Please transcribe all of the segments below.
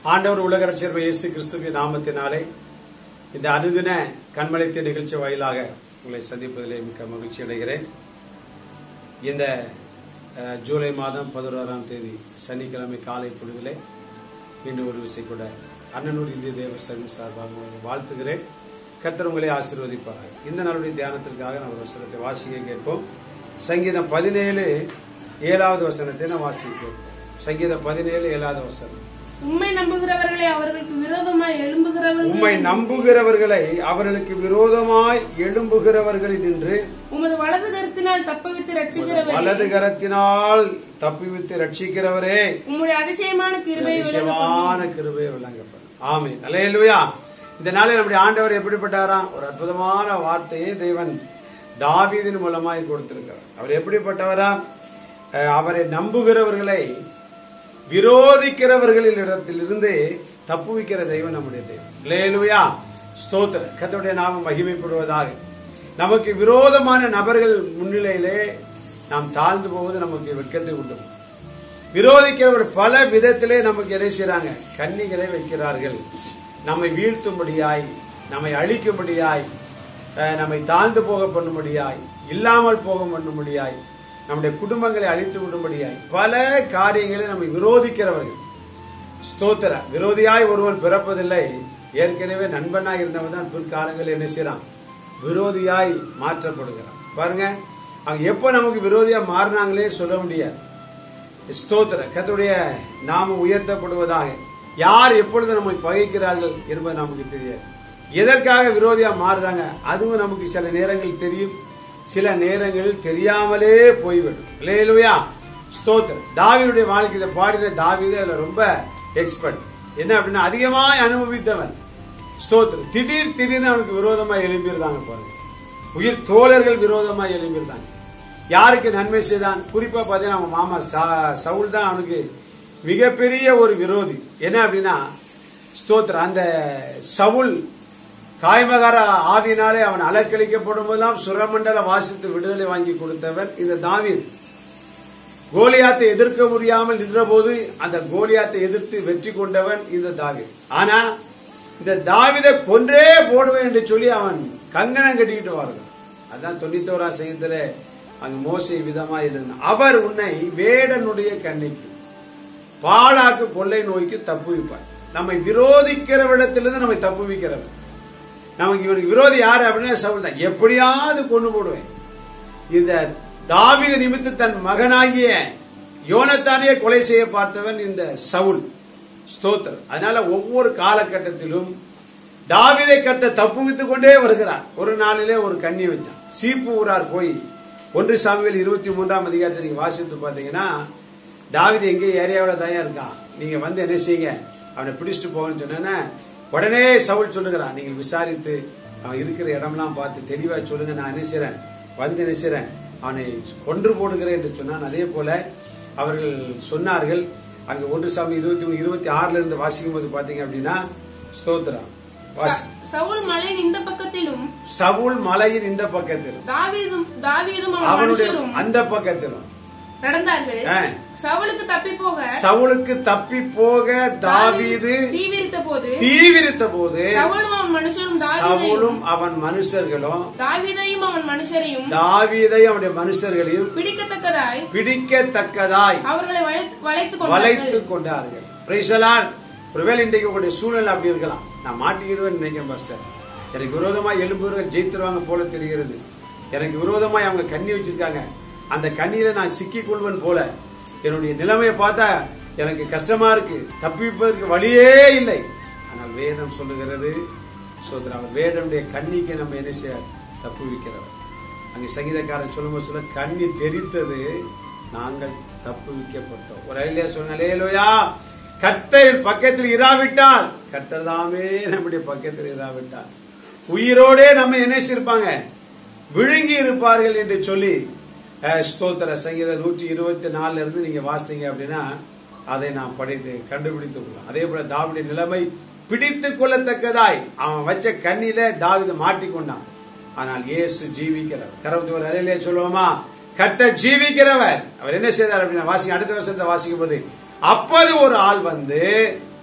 ஆண்டவர் உலக ரட்சகர் இயேசு கிறிஸ்துவின் நாமத்தினாலே இந்த அனுதின கண்மலைத்த நிகழ்ச்சி வாயிலாக உங்களை சந்திப்பதிலே மிக்க மகிழ்ச்சி அடைகிறேன் இந்த அஹ், ஜூலை மாதம் பதினோராம் தேதி சனிக்கிழமை காலை பொழுதிலே மீண்டும் ஒரு விசை கூட அண்ணனூர் இந்திய தேவ சங்கம் சார்பாக உங்களை வாழ்த்துகிறேன் கர்த்தர் உங்களை ஆசீர்வதிப்பார் இந்த நாளுடைய தியானத்திற்காக நம்ம ஒரு வசனத்தை வாசிக்க கேட்போம் சங்கீதம் பதினேழு ஏழாவது வசனத்தை நாம் வாசிப்போம் சங்கீதம் பதினேழு ஏழாவது வசனம் உம்மை நம்புகிறவர்களை அவர்களுக்கு விரோதமாய் எழும்புகிறவர்கள் உம்மை நம்புகிறவர்களை அவர்களுக்கு விரோதமாய் எழும்புகிறவர்களில் நின்று உமது வலது கருத்தினால் தப்புவித்து ரட்சிக்கிறவரே வலது கரத்தினால் தப்பிவித்து ரட்சிக்கிறவரே உம்முடைய அதிசயமான கிருபை அதிசயமான கிருபை விளங்கப்படும் ஆமே அலையலுயா இந்த நாளில் நம்முடைய ஆண்டவர் எப்படிப்பட்டாராம் ஒரு அற்புதமான வார்த்தையை தேவன் தாவீதின் மூலமாய் கொடுத்திருக்கிறார் அவர் எப்படிப்பட்டவரா அஹ், அவரை நம்புகிறவர்களை விரோதிக்கிறவர்களில் இடத்திலிருந்து தப்புவிக்கிற தெய்வம் நம்முடைய தெய்வம் லேலுயா ஸ்தோத்திர கத்தோடைய நாமம் மகிமைப்படுவதாக நமக்கு விரோதமான நபர்கள் முன்னிலையிலே நாம் தாழ்ந்து போவது நமக்கு வெட்கத்தை உண்டு விரோதிக்கிறவர் பல விதத்திலே நமக்கு எதை செய்றாங்க கன்னிகளை வைக்கிறார்கள் நம்மை வீழ்த்தும்படியாய் நம்மை அழிக்கும்படியாய் அஹ், நம்மை தாழ்ந்து போக பண்ணும்படியாய் இல்லாமல் போக பண்ணும்படியாய் நம்முடைய குடும்பங்களை அழித்து விடும்படியாய் பல காரியங்களை நம்மை விரோதிக்கிறவர்கள் ஸ்தோத்திர விரோதியாய் ஒருவன் பிறப்பதில்லை ஏற்கனவே நண்பனாய் இருந்தவன் தான் பிற்காலங்கள் என்ன செய்யறான் விரோதியாய் மாற்றப்படுகிறான் பாருங்க அவங்க எப்ப நமக்கு விரோதியா மாறினாங்களே சொல்ல முடியாது ஸ்தோத்திர கர்த்தருடைய நாமம் உயர்த்தப்படுவதாக யார் எப்பொழுது நம்மை பகைக்கிறார்கள் என்பது நமக்கு தெரியாது எதற்காக விரோதியா மாறுதாங்க அதுவும் நமக்கு சில நேரங்கள் தெரியும் சில நேரங்களில் தெரியாமலே போய்விடும் இல்லையா ஸ்தோத்திரம் தாவியுடைய வாழ்க்கையில பாடின தாவிதே அதுல ரொம்ப எக்ஸ்பர்ட் என்ன அப்படின்னா அதிகமாய் அனுபவித்தவன் ஸ்தோத்திரம் திடீர் திடீர்னு அவனுக்கு விரோதமா எழும்பியிருந்தாங்க பாருங்க உயிர் தோழர்கள் விரோதமா எழும்பியிருந்தாங்க யாருக்கு நன்மை செய்தான் குறிப்பா பாத்தீங்கன்னா அவன் மாமா ச- சவுல் தான் அவனுக்கு மிகப்பெரிய ஒரு விரோதி என்ன அப்படின்னா ஸ்தோத்திரம் அந்த சவுல் காய்மகார ஆவியினாலே அவன் அலக்களிக்கப்படும் போதெல்லாம் சுரமண்டல வாசித்து விடுதலை வாங்கி கொடுத்தவன் இந்த தாவீது கோலியாத்தை எதிர்க்க முடியாமல் நின்றபோது அந்த கோலியாத்தை எதிர்த்து வெற்றி கொண்டவன் இந்த தாவீது ஆனா இந்த தாவிதை கொன்றே போடுவேன் என்று சொல்லி அவன் கங்கணம் கட்டிக்கிட்டு வருகிறான் அதான் தொண்ணூத்தோரா செய்யத்துல அங்க மோசை விதமா இருந்தான் அவர் உன்னை வேடனுடைய கண்ணிக்கு பாழாக்கு கொள்ளை நோய்க்கு தப்புவிப்பார் நம்மை விரோதிக்கிறவிடத்திலிருந்து நம்மை தப்புவிக்கிறவர் நமக்கு இவனுக்கு விரோதி யாரு அப்படின்னா சவுல் தான் எப்படியாவது கொண்டு போடுவேன் இந்த தாவீது நிமித்து தன் மகனாகிய யோனத்தானையே கொலை செய்ய பார்த்தவன் இந்த சவுல் ஸ்தோத்திரம் அதனால ஒவ்வொரு காலகட்டத்திலும் தாவீதை கத்த தப்புவித்துக் கொண்டே வருகிறார் ஒரு நாளிலே ஒரு கண்ணி வச்சான் சீப்பு ஊரார் போய் ஒன்று சாமியில் இருபத்தி மூன்றாம் அதிகாரத்தை நீங்க வாசித்து பார்த்தீங்கன்னா தாவீது எங்கே ஏரியாவில் தான் இருக்கான் நீங்க வந்து என்ன செய்யுங்க அவனை பிடிச்சிட்டு போகணும்னு சொன்னேன்னா உடனே சவுல் சொல்லுகிறான் நீங்கள் விசாரித்து அவன் இருக்கிற இடம்லாம் பார்த்து தெளிவா சொல்லுங்க நான் என்ன செய்றேன் வந்து என்ன செய்றேன் அவனை கொன்று போடுகிறேன் என்று சொன்னான் அதே போல அவர்கள் சொன்னார்கள் அங்க ஒன்று சாமி இருபத்தி மூணு இருபத்தி ஆறுல இருந்து வாசிக்கும் போது பாத்தீங்க அப்படின்னா ஸ்தோத்திரம் வாசி- சவுல் மலையின் இந்த பக்கத்திலும் சவுல் மலையின் இந்த பக்கத்திலும் தாவீதும் தாவீதும் அவன் அவனுடைய மனுஷரும் அந்த பக்கத்திலும் நடந்தார்கள் ஆ. சவுலுக்கு தப்பி போக சவுலுக்கு தப்பி போக தாவீது தீவிரித்த போது தீவிரித்த போது சவுலும் அவன் மனுஷரும் தாவீதையும் சவுலும் அவன் மனுஷர்களும் தாவீதையும் அவன் மனுஷரையும் தாவீதை அவனுடைய மனுஷர்களையும் பிடிக்கத்தக்கதாய் பிடிக்கத்தக்கதாய் அவர்களை வளைத்து- வளைத்துக் வளைத்து கொண்டார்கள் கொண்டார்கள் பிரைசலான் ஒருவேளை இன்றைக்கு உங்களுடைய சூழ்நிலை அப்படி இருக்கலாம் நான் மாட்டிக்கிடுவேன் நினைக்கிறேன் பாஸ்டர் எனக்கு விரோதமா எலும்புறவங்க ஜெயித்துருவாங்க போல தெரிகிறது எனக்கு விரோதமா அவங்க கண்ணி வச்சிருக்காங்க அந்த கண்ணியில நான் சிக்கிக் கொள்வன் போல என்னுடைய நிலைமையை பார்த்தா எனக்கு கஷ்டமா இருக்கு தப்பிப்பதற்கு வழியே இல்லை ஆனால் வேதம் சொல்லுகிறது சோதரா அவர் வேதனுடைய கண்ணிக்கு நம்ம என்ன செய்ய தப்புவிக்கிறவர் அங்கே சங்கீதக்காரன் சொல்லும்போது சொல்ல கண்ணி தெரித்தது நாங்கள் தப்புவிக்கப்பட்டோம் ஒரு அலையிலே சொன்னாலேலோயா கர்த்தர் பக்கத்தில் இராவிட்டால் கர்த்தர் தாமே நம்முடைய பக்கத்தில் இராவிட்டால் உயிரோடே நம்ம என்ன செய்திருப்பாங்க விழுங்கி இருப்பார்கள் என்று சொல்லி அஹ், ஸ்தோத்திர சங்கீதம் நூற்றி இருபத்தி நாலுல இருந்து நீங்க வாசித்தீங்க அப்படின்னா அதை நாம் படித்து கண்டுபிடித்து கொள்ளலாம் அதே போல தாவிடைய நிலைமை பிடித்து கொள்ளத்தக்கதாய் அவன் வச்ச கண்ணில தாவித மாட்டிக்கொண்டான் ஆனால் இயேசு ஜீவிக்கிறவர் கரவத்தோடு அறையிலே சொல்லுவோமா கத்த ஜீவிக்கிறவர் அவர் என்ன செய்தார் அப்படின்னா வாசிங்க அடுத்த வருஷத்தை வாசிக்கும் போது அப்போது ஒரு ஆள் வந்து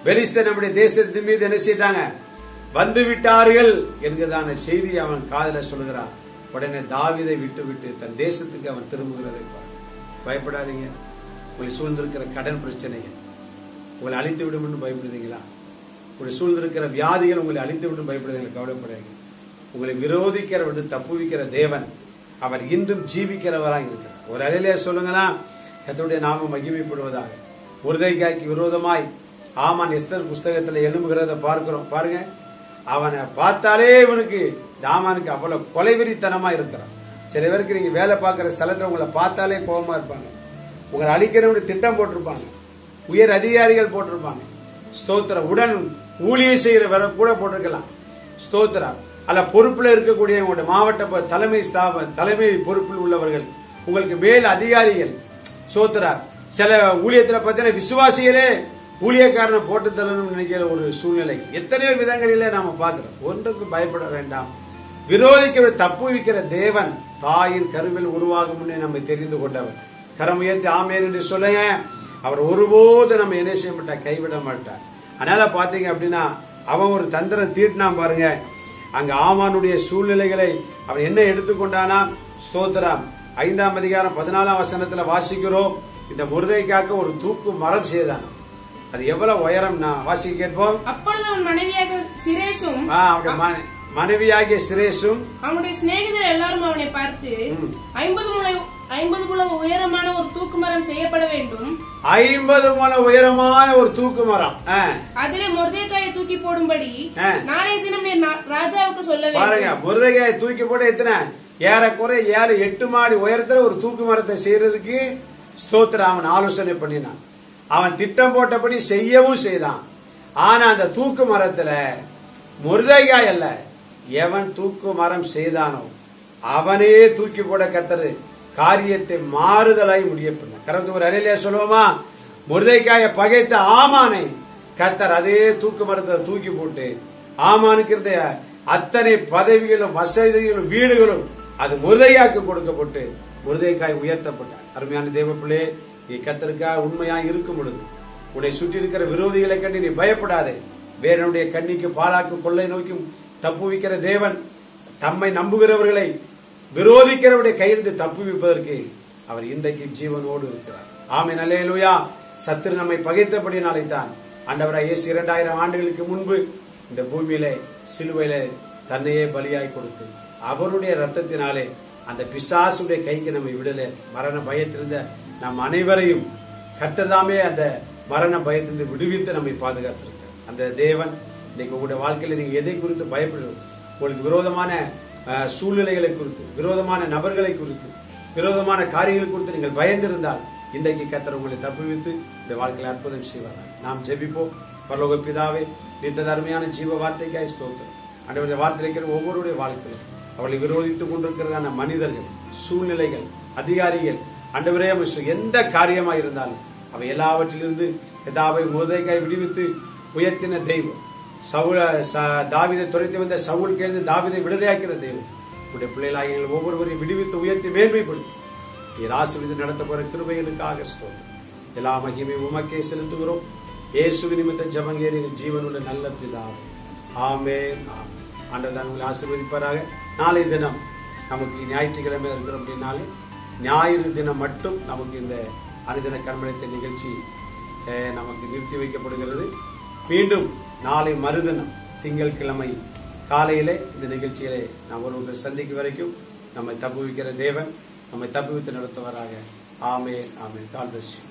பெலிஸ்தர் நம்முடைய தேசத்தின் மீது என்ன செய்தாங்க வந்து விட்டார்கள் என்கிறதான செய்தி அவன் காதல சொல்லுகிறான் உடனே தாவீதை விட்டு விட்டு தன் தேசத்துக்கு அவன் திரும்புகிறதை பார். பயப்படாதீங்க உங்களை சூழ்ந்திருக்கிற கடன் பிரச்சனைகள் உங்களை அழித்து விடும் பயப்படுறீங்களா உங்களை சூழ்ந்திருக்கிற வியாதிகள் உங்களை அழித்து விடும் பயப்படுறீங்களா கவலைப்படாதீங்க உங்களை விரோதிக்கிற விட்டு தப்புவிக்கிற தேவன் அவர் இன்றும் ஜீவிக்கிறவராக இருக்கிறார் ஒரு அலையிலே சொல்லுங்களா கத்தருடைய நாமம் மகிமைப்படுவதாக முருதைக்காய்க்கு விரோதமாய் ஆமான் எஸ்தர் புஸ்தகத்துல எழும்புகிறத பார்க்கிறோம் பாருங்க அவனை பார்த்தாலே இவனுக்கு தாமானுக்கு அவ்வளவு கொலைவெறித்தனமா இருக்கிறான் சில பேருக்கு நீங்க வேலை பார்க்கிற ஸ்தலத்துல உங்களை பார்த்தாலே கோபமா இருப்பாங்க உங்களை அழிக்கிறவங்க திட்டம் போட்டிருப்பாங்க உயர் அதிகாரிகள் போட்டிருப்பாங்க ஸ்தோத்திரம் உடன் ஊழியம் செய்கிற வர கூட போட்டிருக்கலாம் ஸ்தோத்திரம் அல்ல பொறுப்புல இருக்கக்கூடிய உங்களுடைய மாவட்ட ப- தலைமை ஸ்தாப தலைமை பொறுப்பில் உள்ளவர்கள் உங்களுக்கு மேல் அதிகாரிகள் சோத்திரா சில ஊழியத்துல பார்த்தீங்கன்னா விசுவாசிகளே ஊழியக்காரனை போட்டு தள்ளணும்னு நினைக்கிற ஒரு சூழ்நிலை எத்தனையோ விதங்களிலே நாம பார்க்கிறோம் ஒன்றுக்கு பயப்பட வேண்டாம் விரோதிக்க தப்பு வைக்கிற தேவன் தாயின் கருவில் உருவாகும் முன்னே நம்மை தெரிந்து கொண்டவர் கரம் உயர்த்தி ஆமேன் என்று சொல்லுங்க அவர் ஒருபோது நம்ம என்ன செய்ய மாட்டார் கைவிட மாட்டார் அதனால பாத்தீங்க அப்படின்னா அவன் ஒரு தந்திரம் தீட்டினான் பாருங்க அங்க ஆமானுடைய சூழ்நிலைகளை அவன் என்ன எடுத்துக்கொண்டானா ஸ்தோத்திரம் ஐந்தாம் அதிகாரம் பதினாலாம் வசனத்துல வாசிக்கிறோம் இந்த முருதைக்காக்க ஒரு தூக்கு மரம் செய்தான் அது எவ்வளவு உயரம்னா வாசிக்க கேட்போம் அப்பொழுது அவன் மனைவியாக சிரேஷும் ஆ, அவனுடைய மன- மனைவியாகிய சிரேஷும் அவனுடைய சிநேகிதர் எல்லாரும் அவனை பார்த்து ஐம்பது முளை ஐம்பது முழ உயரமான ஒரு தூக்கு மரம் செய்யப்பட வேண்டும் ஐம்பது முழ உயரமான ஒரு தூக்கு மரம் ஆ, அதிலே முருதைக்காயை தூக்கி போடும்படி ஆ. நாளைய தினம் நீர் நா- ராஜாவுக்கு சொல்ல பாருங்க வேண்டும் முருதைக்காயை தூக்கி போட்டு எத்தனை ஏறக்குறை ஏழு எட்டு மாடி உயரத்துல ஒரு தூக்கு மரத்தை செய்யறதுக்கு ஸ்தோத்திரம் அவன் ஆலோசனை பண்ணினான் அவன் திட்டம் போட்டபடி செய்யவும் செய்தான் ஆனா அந்த தூக்கு மரத்துல முருதைகாய் அல்ல எவன் தூக்கு மரம் செய்தானோ அவனே தூக்கி போட கத்தரு காரியத்தை மாறுதலாய் முடிய பண்ண கரந்து ஒரு அறையிலே சொல்லுவோமா முருதைக்காய பகைத்த ஆமானை கத்தர் அதே தூக்கு மரத்தை தூக்கி போட்டு ஆமானுக்கு இருந்த அத்தனை பதவிகளும் வசதிகளும் வீடுகளும் அது முருதையாக்கு கொடுக்கப்பட்டு முருதைக்காய் உயர்த்தப்பட்டார் அருமையான தேவ பிள்ளை நீ கத்தருக்காக உண்மையா இருக்கும் பொழுது உன்னை சுற்றி இருக்கிற விரோதிகளை கண்டு நீ பயப்படாதே வேறனுடைய கண்ணிக்கு பாலாக்கு கொள்ளை நோக்கும் தப்புவிக்கிற தேவன் தம்மை நம்புகிறவர்களை விரோதிக்கிறவருடைய கையிலிருந்து தப்புவிப்பதற்கு அவர் இன்றைக்கு ஜீவனோடு இருக்கிறார் ஆமை நல்லேலூயா சத்துரு நம்மை பகைத்தபடினாலே தான் ஆண்டவராய் இயேசு இரண்டாயிரம் ஆண்டுகளுக்கு முன்பு இந்த பூமியிலே சிலுவையிலே தன்னையே பலியாய் கொடுத்து அவருடைய ரத்தத்தினாலே அந்த பிசாசுடைய கைக்கு நம்மை விடல மரண பயத்திருந்த நம் அனைவரையும் கர்த்தர்தாமே அந்த மரண பயத்திலிருந்து விடுவித்து நம்மை பாதுகாத்திருக்கிறார் அந்த தேவன் இன்னைக்கு உங்களுடைய வாழ்க்கையில நீங்க எதை குறித்து பயப்படுறது உங்களுக்கு விரோதமான அஹ், சூழ்நிலைகளை குறித்து விரோதமான நபர்களை குறித்து விரோதமான காரியங்கள் குறித்து நீங்கள் பயந்திருந்தால் இன்றைக்கு கர்த்தர் உங்களை தப்புவித்து இந்த வாழ்க்கையில் அற்புதம் செய்வார் நாம் ஜெபிப்போம் பரலோக பிதாவே நித்த அருமையான ஜீவ வார்த்தைக்காய் ஸ்தோத்திரம் ஆண்டவருடைய வார்த்தை இருக்கிற ஒவ்வொருடைய வாழ்க்கையிலும் அவளை விரோதித்துக் கொண்டிருக்கிறதான மனிதர்கள் சூழ்நிலைகள் அதிகாரிகள் ஆண்டவரே அவர் சொ- எந்த காரியமா இருந்தாலும் அவை எல்லாவற்றிலிருந்து எதாவை முதலைக்காய் விடுவித்து உயர்த்தின தெய்வம் சவுல ச- தாவீதை துரைத்து வந்த சவுல் கேள்வி தாவீதை விடுதலையாக்கிற தெய்வம் உடைய பிள்ளைகளாக எங்கள் ஒவ்வொருவரையும் விடுவித்து உயர்த்தி மேன்மைப்படுத்தி நீர் ஆசிரியர் நடத்த போற கிருபைகளுக்காக ஸ்தோத்திரம் எல்லா மகிமை உமக்கே செலுத்துகிறோம் இயேசு நிமித்த ஜபங்கேரி ஜீவனுள்ள நல்ல பிதாவே ஆமென் ஆமென் ஆண்டவர் தான் உங்களை ஆசீர்வதிப்பாராக நாளை தினம் நமக்கு ஞாயிற்றுக்கிழமை இருக்கிற அப்படின்னாலே ஞாயிறு தினம் மட்டும் நமக்கு இந்த அனுதின கண்மணித்த நிகழ்ச்சி அஹ், நமக்கு நிறுத்தி வைக்கப்படுகிறது மீண்டும் நாளை மறுதினம் திங்கட்கிழமை காலையிலே இந்த நிகழ்ச்சிகளை நாம் ஒருவர்கள் சந்திக்கும் வரைக்கும் நம்மை தப்புவிக்கிற தேவன் நம்மை தப்புவித்து நடத்துவராக ஆமே ஆமே கால்